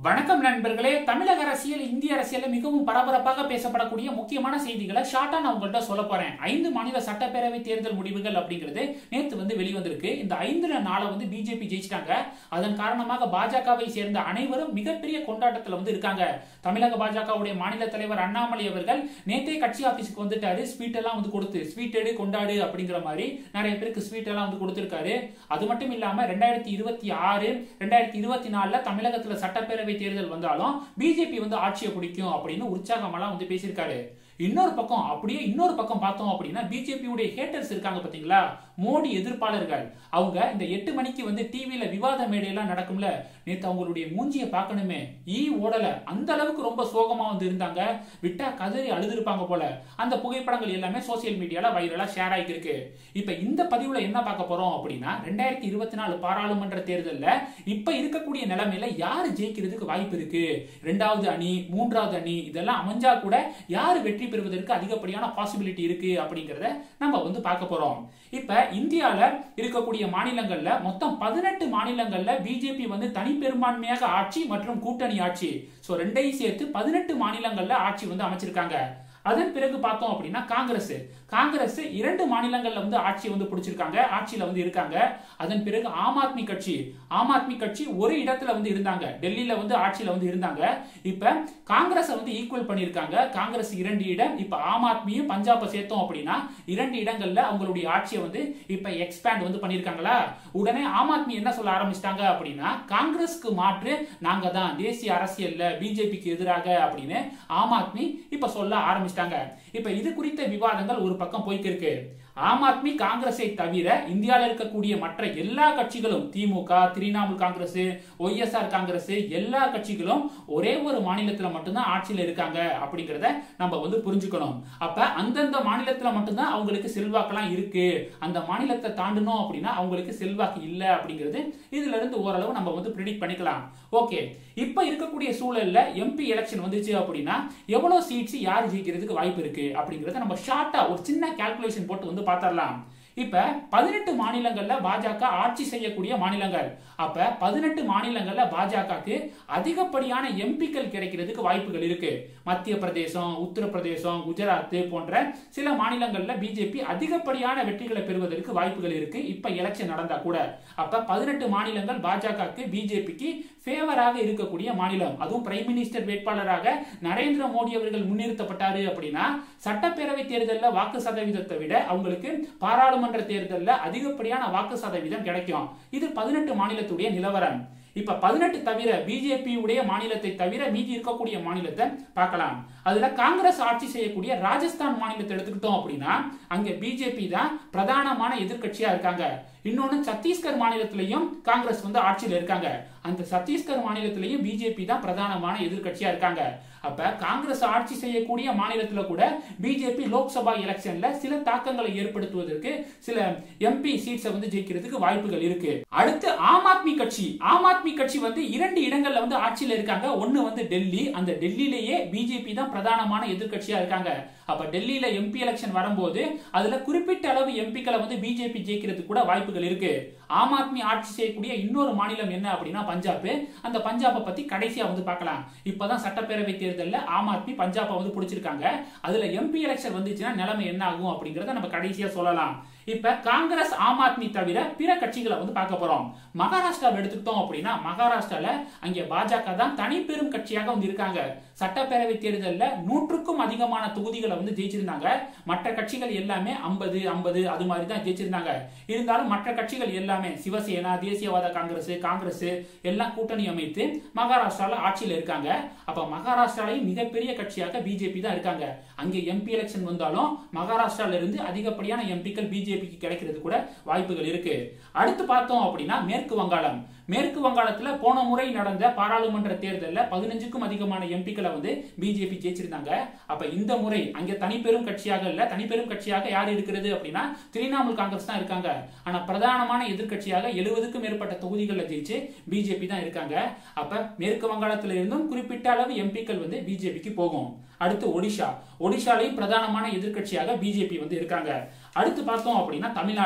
வணக்கம் நண்பர்களே தமிழக அரசியல் இந்திய அரசியல்ல மிகவும் பரபரப்பாக பேசப்படக்கூடிய முக்கியமான செய்திகளை ஷார்ட்டா நான் உங்கள்கிட்ட சொல்ல போறேன் ஐந்து மாநில சட்டப்பேரவை தேர்தல் முடிவுகள் அப்படிங்கிறது நேத்து வந்து வெளிவந்திருக்கு இந்த ஐந்துல நாளை வந்து பிஜேபி ஜெயிச்சிட்டாங்க அதன் காரணமாக பாஜகவை சேர்ந்த அனைவரும் மிகப்பெரிய கொண்டாட்டத்துல வந்து இருக்காங்க தமிழக பாஜகவுடைய மாநில தலைவர் அண்ணாமலை அவர்கள் நேத்தே கட்சி ஆபீஸுக்கு வந்துட்டாரு ஸ்வீட் எல்லாம் வந்து கொடுத்து ஸ்வீட் எடு கொண்டாடு அப்படிங்கிற மாதிரி நிறைய பேருக்கு ஸ்வீட் எல்லாம் வந்து கொடுத்திருக்காரு அது மட்டும் இல்லாம ரெண்டாயிரத்தி இருபத்தி ஆறு ரெண்டாயிரத்தி இருபத்தி நாலுல தமிழகத்துல சட்டப்பேரவை தேர்தல் வந்தாலும் பிஜேபி வந்து ஆட்சியை பிடிக்கும் அப்படின்னு உற்சாகமெல்லாம் வந்து பேசியிருக்காரு இன்னொரு பக்கம் அப்படியே இன்னொரு பக்கம் பார்த்தோம் அப்படின்னா பிஜேபியுடைய ஹேட்டர்ஸ் இருக்காங்க பாத்தீங்களா மோடி எதிர்ப்பாளர்கள் அவங்க இந்த எட்டு மணிக்கு வந்து டிவியில விவாத மேடையெல்லாம் நடக்கும்ல நேத்து அவங்களுடைய மூஞ்சியை பார்க்கணுமே ஈ ஓடல அந்த அளவுக்கு ரொம்ப சோகமா வந்து இருந்தாங்க விட்டா கதறி அழுதுருப்பாங்க போல அந்த புகைப்படங்கள் எல்லாமே சோசியல் மீடியால வைரலா ஷேர் ஆகிட்டு இருக்கு இப்ப இந்த பதிவுல என்ன பார்க்க போறோம் அப்படின்னா ரெண்டாயிரத்தி இருபத்தி நாலு பாராளுமன்ற தேர்தல்ல இப்ப இருக்கக்கூடிய நிலைமையில யாரு ஜெயிக்கிறதுக்கு வாய்ப்பு இருக்கு ரெண்டாவது அணி மூன்றாவது அணி இதெல்லாம் அமைஞ்சா கூட யாரு வெற்றி பெறுவதற்கு அதிகப்படியான பாசிபிலிட்டி இருக்கு அப்படிங்கறத நம்ம வந்து பார்க்க போறோம் இப்ப இந்தியால இருக்கக்கூடிய மாநிலங்கள்ல மொத்தம் பதினெட்டு மாநிலங்கள்ல பிஜேபி வந்து தனிப்பெரும்பான்மையாக ஆட்சி மற்றும் கூட்டணி ஆட்சி சோ ரெண்டையும் சேர்த்து பதினெட்டு மாநிலங்கள்ல ஆட்சி வந்து அமைச்சிருக்காங்க அதன் பிறகு பார்த்தோம் அப்படின்னா காங்கிரஸ் காங்கிரஸ் இரண்டு மாநிலங்கள்ல வந்து ஆட்சி வந்து பிடிச்சிருக்காங்க ஆட்சியில வந்து இருக்காங்க அதன் பிறகு ஆம் ஆத்மி கட்சி ஆம் ஆத்மி கட்சி ஒரு இடத்துல வந்து இருந்தாங்க டெல்லியில வந்து ஆட்சியில வந்து இருந்தாங்க இப்ப காங்கிரஸ் வந்து ஈக்குவல் பண்ணிருக்காங்க காங்கிரஸ் இரண்டு இடம் இப்ப ஆம் ஆத்மியும் பஞ்சாபை சேர்த்தோம் அப்படின்னா இரண்டு இடங்கள்ல அவங்களுடைய ஆட்சியை வந்து இப்ப எக்ஸ்பேண்ட் வந்து பண்ணிருக்காங்களா உடனே ஆம் ஆத்மி என்ன சொல்ல ஆரம்பிச்சிட்டாங்க அப்படின்னா காங்கிரஸ்க்கு மாற்று நாங்க தான் தேசிய அரசியல்ல பிஜேபிக்கு எதிராக அப்படின்னு ஆம் ஆத்மி இப்ப சொல்ல ஆரம்பிச்சிட்டாங்க இப்ப இது குறித்த விவாதங்கள் ஒரு பக்கம் போய்க்கு இருக்கு ஆம் ஆத்மி காங்கிரஸை தவிர இந்தியாவில் இருக்கக்கூடிய மற்ற எல்லா கட்சிகளும் திமுக திரிணாமுல் காங்கிரஸ் ஒய்எஸ்ஆர் காங்கிரஸ் எல்லா கட்சிகளும் ஒரே ஒரு மாநிலத்துல மட்டும்தான் ஆட்சியில் இருக்காங்க அப்படிங்கறத நம்ம வந்து புரிஞ்சுக்கணும் அப்ப அந்தந்த மாநிலத்துல மட்டும்தான் அவங்களுக்கு செல்வாக்கெல்லாம் இருக்கு அந்த மாநிலத்தை தாண்டணும் அப்படின்னா அவங்களுக்கு செல்வாக்கு இல்லை அப்படிங்கிறது இதுல இருந்து ஓரளவு நம்ம வந்து ப்ரிடிக்ட் பண்ணிக்கலாம் ஓகே இப்ப இருக்கக்கூடிய சூழல்ல எம்பி எலெக்ஷன் வந்துச்சு அப்படின்னா எவ்வளவு சீட்ஸ் யார் ஜெயிக்கிறதுக்கு வாய்ப்பு இருக்கு அப்படிங்கறத நம்ம ஷார்ட்டா ஒரு சின்ன கால்குலேஷன் போட்டு வந்து பார்த்தரலாம் இப்ப பதினெட்டு மாநிலங்கள்ல பாஜக ஆட்சி செய்யக்கூடிய மாநிலங்கள் அப்ப பதினெட்டு மாநிலங்கள்ல பாஜகக்கு அதிகப்படியான எம்பிக்கள் கிடைக்கிறதுக்கு வாய்ப்புகள் இருக்கு மத்திய பிரதேசம் உத்தரப்பிரதேசம் குஜராத் போன்ற சில மாநிலங்கள்ல பிஜேபி அதிகப்படியான வெற்றிகளை பெறுவதற்கு வாய்ப்புகள் இருக்கு இப்ப எலெக்ஷன் நடந்தா கூட அப்ப பதினெட்டு மாநிலங்கள் பாஜகக்கு பிஜேபிக்கு ஃபேவராக இருக்கக்கூடிய மாநிலம் அதுவும் பிரைம் மினிஸ்டர் வேட்பாளராக நரேந்திர மோடி அவர்கள் முன்னிறுத்தப்பட்டாரு அப்படின்னா சட்டப்பேரவை தேர்தலில் வாக்கு சதவீதத்தை விட அவங்களுக்கு பாராளுமன்ற தேர்தலில் அதிகப்படியான வாக்கு சதவீதம் கிடைக்கும் இது பதினெட்டு மாநிலத்துடைய நிலவரம் இப்ப பதினெட்டு தவிர பிஜேபி உடைய மாநிலத்தை தவிர மீதி இருக்கக்கூடிய மாநிலத்தை பார்க்கலாம் அதுல காங்கிரஸ் ஆட்சி செய்யக்கூடிய ராஜஸ்தான் மாநிலத்தை எடுத்துக்கிட்டோம் அப்படின்னா அங்க பிஜேபி தான் பிரதானமான எதிர்கட்சியா இருக்காங்க இன்னொன்னு சத்தீஸ்கர் மாநிலத்திலையும் காங்கிரஸ் வந்து ஆட்சியில் இருக்காங்க அந்த சத்தீஸ்கர் மாநிலத்திலையும் பிஜேபி தான் பிரதானமான எதிர்கட்சியா இருக்காங்க அப்ப காங்கிரஸ் ஆட்சி செய்யக்கூடிய மாநிலத்துல கூட பிஜேபி லோக்சபா எலெக்ஷன்ல சில தாக்கங்களை ஏற்படுத்துவதற்கு சில எம்பி சீட்ஸை வந்து ஜெயிக்கிறதுக்கு வாய்ப்புகள் இருக்கு அடுத்து ஆம் ஆத்மி கட்சி ஆம் ஆத்மி கட்சி வந்து இரண்டு இடங்கள்ல வந்து ஆட்சியில் இருக்காங்க ஒன்னு வந்து டெல்லி அந்த டெல்லியிலேயே பிஜேபி தான் பிரதானமான எதிர்கட்சியா இருக்காங்க அப்ப டெல்லியில எம்பி எலெக்ஷன் வரும்போது அதுல குறிப்பிட்ட அளவு எம்பிக்களை வந்து பிஜேபி ஜெயிக்கிறதுக்கு கூட வாய்ப்புகள் இருக்கு ஆம் ஆத்மி ஆட்சி செய்யக்கூடிய இன்னொரு மாநிலம் என்ன அப்படின்னா பஞ்சாப் அந்த பஞ்சாபை பத்தி கடைசியா வந்து பார்க்கலாம் இப்பதான் சட்டப்பேரவை தேர்தலில் ஆம் ஆத்மி பஞ்சாபை வந்து பிடிச்சிருக்காங்க அதுல எம்பி எலெக்ஷன் வந்துச்சுன்னா நிலைமை என்ன ஆகும் அப்படிங்கறத நம்ம கடைசியா சொல்லலாம் இப்ப காங்கிரஸ் ஆம் ஆத்மி தவிர பிற கட்சிகளை வந்து பார்க்க போறோம் மகாராஷ்டிராவை எடுத்துக்கிட்டோம் அப்படின்னா மகாராஷ்டிரால அங்கே பாஜக தான் தனிப்பெரும் கட்சியாக வந்து இருக்காங்க சட்டப்பேரவை தேர்தலில் நூற்றுக்கும் அதிகமான தொகுதிகளை வந்து ஜெயிச்சிருந்தாங்க மற்ற கட்சிகள் எல்லாமே ஐம்பது ஐம்பது அது மாதிரி தான் ஜெயிச்சிருந்தாங்க இருந்தாலும் மற்ற கட்சிகள் எல்லாமே சிவசேனா தேசியவாத காங்கிரஸ் காங்கிரஸ் எல்லாம் கூட்டணி அமைத்து மகாராஷ்டிரால ஆட்சியில் இருக்காங்க அப்ப மகாராஷ்டிராலையும் மிகப்பெரிய கட்சியாக பிஜேபி தான் இருக்காங்க அங்கே எம்பி எலெக்ஷன் வந்தாலும் மகாராஷ்டிரால இருந்து அதிகப்படியான எம்பிக்கள் பிஜேபிக்கு கிடைக்கிறது கூட வாய்ப்புகள் இருக்கு அடுத்து பார்த்தோம் அப்படின்னா மேற்கு வங்காளம் மேற்கு வங்காளத்துல போன முறை நடந்த பாராளுமன்ற தேர்தலில் பதினஞ்சுக்கும் அதிகமான எம்பிக்களை வந்து பிஜேபி ஜெயிச்சிருந்தாங்க அப்ப இந்த முறை அங்க தனிப்பெரும் கட்சியாக இல்ல தனிப்பெரும் கட்சியாக யார் இருக்கிறது அப்படின்னா திரிணாமுல் காங்கிரஸ் தான் இருக்காங்க ஆனா பிரதானமான எதிர்கட்சியாக எழுபதுக்கும் மேற்பட்ட தொகுதிகளில் ஜெயிச்சு பிஜேபி தான் இருக்காங்க அப்ப மேற்கு வங்காளத்துல இருந்தும் குறிப்பிட்ட அளவு எம்பிக்கள் வந்து பிஜேபிக்கு போகும் அடுத்து ஒடிஷா ஒடிஷாலையும் பிரதானமான எதிர்கட்சியாக பிஜேபி வந்து இருக்காங்க அடுத்து பார்த்தோம் அப்படின்னா தமிழ்நாடு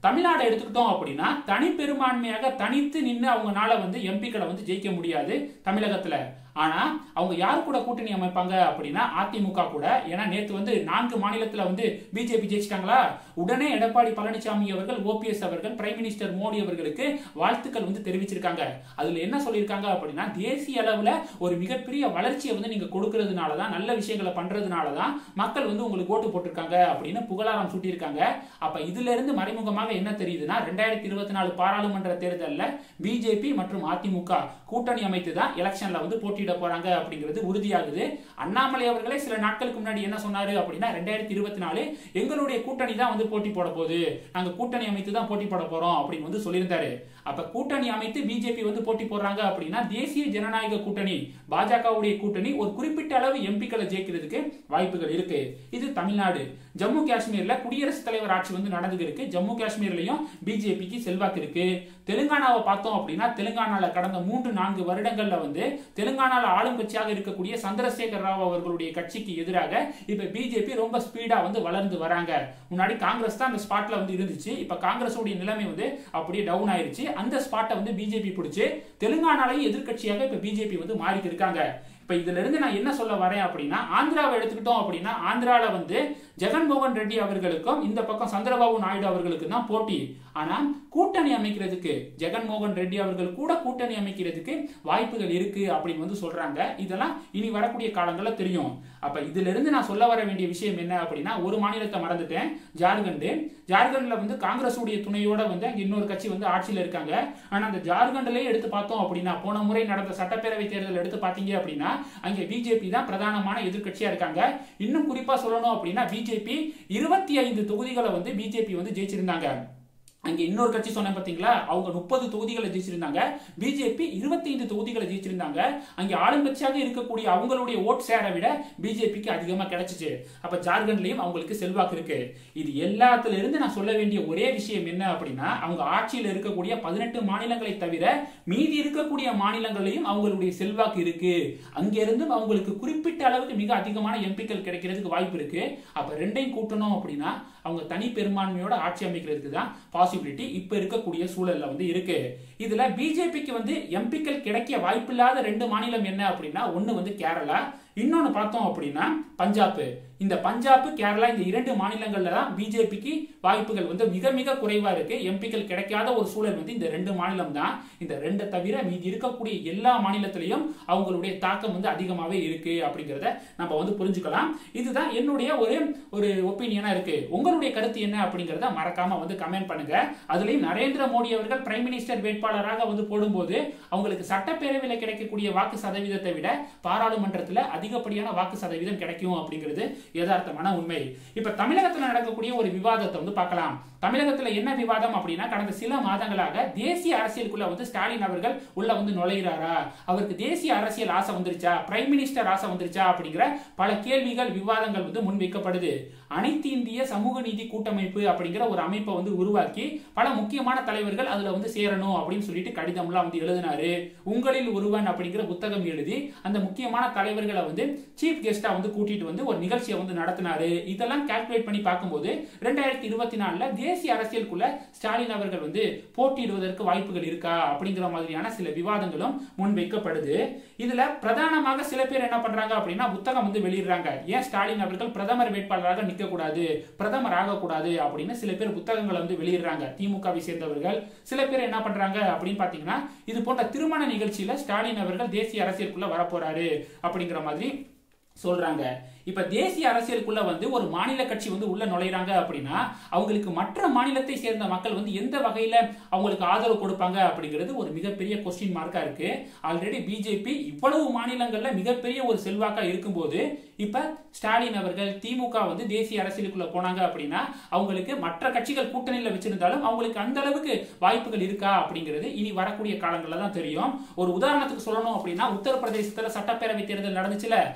தமிழ்நாடு எடுத்துக்கிட்டோம் அப்படின்னா தனி பெரும்பான்மையாக தனித்து நின்று அவங்கனால வந்து எம்பிக்களை வந்து ஜெயிக்க முடியாது தமிழகத்துல ஆனா அவங்க யார் கூட கூட்டணி அமைப்பாங்க அப்படின்னா அதிமுக கூட ஏன்னா நேத்து வந்து நான்கு மாநிலத்துல வந்து பிஜேபி ஜெயிச்சிட்டாங்களா உடனே எடப்பாடி பழனிசாமி அவர்கள் ஓபிஎஸ் அவர்கள் பிரைம் மினிஸ்டர் மோடி அவர்களுக்கு வாழ்த்துக்கள் வந்து தெரிவிச்சிருக்காங்க அதுல என்ன சொல்லியிருக்காங்க அப்படின்னா தேசிய அளவுல ஒரு மிகப்பெரிய வளர்ச்சியை வந்து நீங்க கொடுக்கறதுனால தான் நல்ல விஷயங்களை பண்றதுனால தான் மக்கள் வந்து உங்களுக்கு ஓட்டு போட்டிருக்காங்க அப்படின்னு புகழாரம் சூட்டியிருக்காங்க அப்ப இதுல இருந்து மறைமுகமாக என்ன தெரியுதுன்னா ரெண்டாயிரத்தி இருபத்தி நாலு பாராளுமன்ற தேர்தலில் பிஜேபி மற்றும் அதிமுக கூட்டணி அமைத்து தான் எலெக்ஷன்ல வந்து போட்டியிட போறாங்க அப்படிங்கிறது உறுதியாகுது அண்ணாமலை அவர்களே சில நாட்களுக்கு முன்னாடி என்ன சொன்னாரு அப்படின்னா ரெண்டாயிரத்தி இருபத்தி நாலு எங்களுடைய கூட்டணி தான் வந்து போட்டி போட போகுது நாங்க கூட்டணி அமைத்து தான் போட்டி போட போறோம் அப்படின்னு வந்து சொல்லியிருந்தாரு அப்ப கூட்டணி அமைத்து பிஜேபி வந்து போட்டி போடுறாங்க அப்படின்னா தேசிய ஜனநாயக கூட்டணி பாஜகவுடைய கூட்டணி ஒரு குறிப்பிட்ட அளவு எம்பிக்களை ஜெயிக்கிறதுக்கு வாய்ப்புகள் இருக்கு இது தமிழ்நாடு ஜம்மு காஷ்மீர்ல குடியரசுத் தலைவர் ஆட்சி வந்து நடந்துட்டு இருக்கு ஜம்மு காஷ்மீர்லயும் பிஜேபிக்கு செல்வாக்கு இருக்கு தெலுங்கானாவை பார்த்தோம் அப்படின்னா தெலுங்கானால கடந்த மூன்று நான்கு வருடங்கள்ல வந்து தெலுங்கானால ஆளும் கட்சியாக இருக்கக்கூடிய சந்திரசேகர் ராவ் அவர்களுடைய கட்சிக்கு எதிராக இப்ப பிஜேபி ரொம்ப ஸ்பீடா வந்து வளர்ந்து வராங்க முன்னாடி காங்கிரஸ் தான் அந்த ஸ்பாட்ல வந்து இருந்துச்சு இப்ப காங்கிரஸ் உடைய நிலைமை வந்து அப்படியே டவுன் ஆயிருச்சு அந்த ஸ்பாட்டை வந்து பிஜேபி பிடிச்சு தெலுங்கானாலையும் எதிர்க்கட்சியாக இப்ப பிஜேபி வந்து மாறிட்டு இருக்காங்க இப்ப இதுல இருந்து நான் என்ன சொல்ல வரேன் அப்படின்னா ஆந்திராவை எடுத்துக்கிட்டோம் அப்படின்னா ஆந்திரால வந்து ஜெகன்மோகன் ரெட்டி அவர்களுக்கும் இந்த பக்கம் சந்திரபாபு நாயுடு அவர்களுக்கு தான் போட்டி ஆனா கூட்டணி அமைக்கிறதுக்கு ஜெகன்மோகன் ரெட்டி அவர்கள் கூட கூட்டணி அமைக்கிறதுக்கு வாய்ப்புகள் இருக்கு அப்படின்னு வந்து சொல்றாங்க இதெல்லாம் இனி வரக்கூடிய காலங்களில் தெரியும் அப்ப இதுல இருந்து நான் சொல்ல வர வேண்டிய விஷயம் என்ன அப்படின்னா ஒரு மாநிலத்தை மறந்துட்டேன் ஜார்க்கண்ட் ஜார்க்கண்ட்ல வந்து காங்கிரஸ் உடைய துணையோட வந்து அங்க இன்னொரு கட்சி வந்து ஆட்சியில இருக்காங்க ஆனா அந்த ஜார்க்கண்ட்லயே எடுத்து பார்த்தோம் அப்படின்னா போன முறை நடந்த சட்டப்பேரவை தேர்தல் எடுத்து பார்த்தீங்க அப்படின்னா அங்க பிஜேபி தான் பிரதானமான எதிர்க்கட்சியா இருக்காங்க இன்னும் குறிப்பா சொல்லணும் அப்படின்னா பிஜேபி இருபத்தி ஐந்து தொகுதிகளை வந்து பிஜேபி வந்து ஜெயிச்சிருந்தாங்க அங்க இன்னொரு கட்சி சொன்னேன் பாத்தீங்களா அவங்க முப்பது தொகுதிகளை ஜெயிச்சிருந்தாங்க பிஜேபி இருபத்தி ஐந்து தொகுதிகளை ஜெயிச்சிருந்தாங்க அங்க ஆளுங்கட்சியாக இருக்கக்கூடிய அவங்களுடைய ஓட் ஷேரை விட பிஜேபிக்கு அதிகமா கிடைச்சிச்சு அப்ப ஜார்க்கண்ட்லயும் அவங்களுக்கு செல்வாக்கு இருக்கு இது எல்லாத்துல இருந்து நான் சொல்ல வேண்டிய ஒரே விஷயம் என்ன அப்படின்னா அவங்க ஆட்சியில் இருக்கக்கூடிய பதினெட்டு மாநிலங்களை தவிர மீதி இருக்கக்கூடிய மாநிலங்களையும் அவங்களுடைய செல்வாக்கு இருக்கு அங்க இருந்தும் அவங்களுக்கு குறிப்பிட்ட அளவுக்கு மிக அதிகமான எம்பிக்கள் கிடைக்கிறதுக்கு வாய்ப்பு இருக்கு அப்ப ரெண்டையும் கூட்டணும் அப்படின்னா அவங்க தனி பெரும்பான்மையோட ஆட்சி அமைக்கிறதுக்கு தான் பாசிபிலிட்டி இப்ப இருக்கக்கூடிய சூழல்ல வந்து இருக்கு இதுல பிஜேபிக்கு வந்து எம்பிக்கள் கிடைக்க வாய்ப்பில்லாத ரெண்டு மாநிலம் என்ன அப்படின்னா ஒன்னு வந்து கேரளா இன்னொன்னு பார்த்தோம் அப்படின்னா பஞ்சாப் இந்த பஞ்சாப் கேரளா இந்த இரண்டு மாநிலங்கள்ல தான் பிஜேபிக்கு வாய்ப்புகள் வந்து மிக மிக குறைவா இருக்கு எம்பிக்கள் கிடைக்காத ஒரு சூழல் வந்து இந்த ரெண்டு மாநிலம் தான் இந்த ரெண்டை தவிர மீதி இருக்கக்கூடிய எல்லா மாநிலத்திலையும் அவங்களுடைய தாக்கம் வந்து அதிகமாவே இருக்கு அப்படிங்கிறத நம்ம வந்து புரிஞ்சுக்கலாம் இதுதான் என்னுடைய ஒரு ஒரு ஒப்பீனியனா இருக்கு உங்களுடைய கருத்து என்ன அப்படிங்கறத மறக்காம வந்து கமெண்ட் பண்ணுங்க அதுலயும் நரேந்திர மோடி அவர்கள் பிரைம் மினிஸ்டர் வேட்பாளராக வந்து போடும்போது அவங்களுக்கு சட்டப்பேரவையில் கிடைக்கக்கூடிய வாக்கு சதவீதத்தை விட பாராளுமன்றத்தில் அதிகப்படியான வாக்கு சதவீதம் கிடைக்கும் அப்படிங்கிறது யதார்த்தமான உண்மை இப்ப தமிழகத்தில் நடக்கக்கூடிய ஒரு விவாதத்தை வந்து பார்க்கலாம் தமிழகத்துல என்ன விவாதம் அப்படின்னா கடந்த சில மாதங்களாக தேசிய அரசியலுக்குள்ள வந்து ஸ்டாலின் அவர்கள் உள்ள வந்து நுழைகிறாரா அவருக்கு தேசிய அரசியல் ஆசை வந்துருச்சா பிரைம் மினிஸ்டர் ஆசை வந்துருச்சா அப்படிங்கிற பல கேள்விகள் விவாதங்கள் வந்து முன்வைக்கப்படுது அனைத்து இந்திய சமூக நீதி கூட்டமைப்பு அப்படிங்கிற ஒரு அமைப்பை வந்து உருவாக்கி பல முக்கியமான தலைவர்கள் அதுல வந்து சேரணும் அப்படின்னு சொல்லிட்டு கடிதம்லாம் வந்து எழுதினாரு உங்களில் ஒருவன் அப்படிங்கிற புத்தகம் எழுதி அந்த முக்கியமான தலைவர்களை வந்து சீஃப் கெஸ்டா வந்து கூட்டிட்டு வந்து ஒரு நிகழ்ச்சியை வந்து நடத்தினாரு இதெல்லாம் கால்குலேட் பண்ணி பார்க்கும்போது ரெண்டாயிரத்தி இருபத்தி நாலுல தேசிய அரசியலுக்குள்ள ஸ்டாலின் அவர்கள் வந்து போட்டியிடுவதற்கு வாய்ப்புகள் இருக்கா அப்படிங்கிற மாதிரியான சில விவாதங்களும் முன்வைக்கப்படுது இதுல பிரதானமாக சில பேர் என்ன பண்றாங்க அப்படின்னா புத்தகம் வந்து வெளியிடுறாங்க ஏன் ஸ்டாலின் அவர்கள் பிரதமர் வேட்பாளராக நிக்க கூடாது பிரதமர் ஆகக்கூடாது அப்படின்னு சில பேர் புத்தகங்களை வந்து வெளியிடுறாங்க திமுகவை சேர்ந்தவர்கள் சில பேர் என்ன பண்றாங்க அப்படின்னு பாத்தீங்கன்னா இது போன்ற திருமண நிகழ்ச்சியில ஸ்டாலின் அவர்கள் தேசிய அரசியலுக்குள்ள வரப்போறாரு அப்படிங்கிற மாதிரி சொல்றாங்க இப்ப தேசிய அரசியலுக்குள்ள வந்து ஒரு மாநில கட்சி வந்து உள்ள நுழைறாங்க அப்படின்னா அவங்களுக்கு மற்ற மாநிலத்தை சேர்ந்த மக்கள் வந்து எந்த வகையில அவங்களுக்கு ஆதரவு கொடுப்பாங்க அப்படிங்கிறது ஒரு மிகப்பெரிய கொஸ்டின் மார்க்கா இருக்கு ஆல்ரெடி பிஜேபி இவ்வளவு மாநிலங்கள்ல மிகப்பெரிய ஒரு செல்வாக்கா இருக்கும்போது இப்ப ஸ்டாலின் அவர்கள் திமுக வந்து தேசிய அரசியலுக்குள்ள போனாங்க அப்படின்னா அவங்களுக்கு மற்ற கட்சிகள் கூட்டணியில வச்சிருந்தாலும் அவங்களுக்கு அந்த அளவுக்கு வாய்ப்புகள் இருக்கா அப்படிங்கிறது இனி வரக்கூடிய காலங்களில் தான் தெரியும் ஒரு உதாரணத்துக்கு சொல்லணும் அப்படின்னா உத்தரப்பிரதேசத்துல சட்டப்பேரவை தேர்தல் நடந்துச்சுல அதுல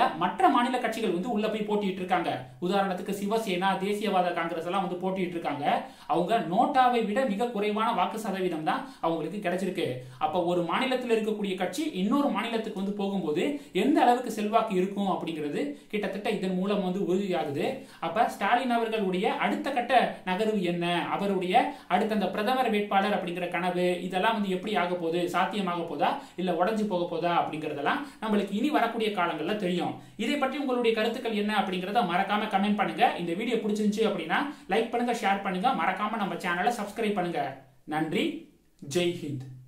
மற்ற மாநில கட்சிகள் வந்து உள்ள போய் போட்டிட்டு இருக்காங்க உதாரணத்துக்கு சிவசேனா தேசியவாத காங்கிரஸ் எல்லாம் வந்து போட்டிட்டு இருக்காங்க அவங்க நோட்டாவை விட மிக குறைவான வாக்கு சதவீதம் தான் அவங்களுக்கு கிடைச்சிருக்கு அப்ப ஒரு மாநிலத்தில் இருக்கக்கூடிய கட்சி இன்னொரு மாநிலத்துக்கு வந்து போகும்போது எந்த அளவுக்கு செல்வாக்கு இருக்கும் அப்படிங்கிறது கிட்டத்தட்ட இதன் மூலம் வந்து உறுதியாகுது அப்ப ஸ்டாலின் அவர்களுடைய அடுத்த கட்ட நகர்வு என்ன அவருடைய அடுத்த அந்த பிரதமர் வேட்பாளர் அப்படிங்கிற கனவு இதெல்லாம் வந்து எப்படி ஆக போகுது சாத்தியமாக போதா இல்ல உடஞ்சு போக போதா அப்படிங்கறதெல்லாம் நம்மளுக்கு இனி வரக்கூடிய காலங்கள்ல தெரியும் இதை பற்றி உங்களுடைய கருத்துக்கள் என்ன அப்படிங்கறத மறக்காம கமெண்ட் பண்ணுங்க இந்த வீடியோ பிடிச்சிருந்துச்சு அப்படின்னா லைக் பண்ணுங்க ஷேர் பண்ணுங்க மறக்காம நம்ம சேனலை சப்ஸ்கிரைப் பண்ணுங்க நன்றி ஜெய் ஹிந்த்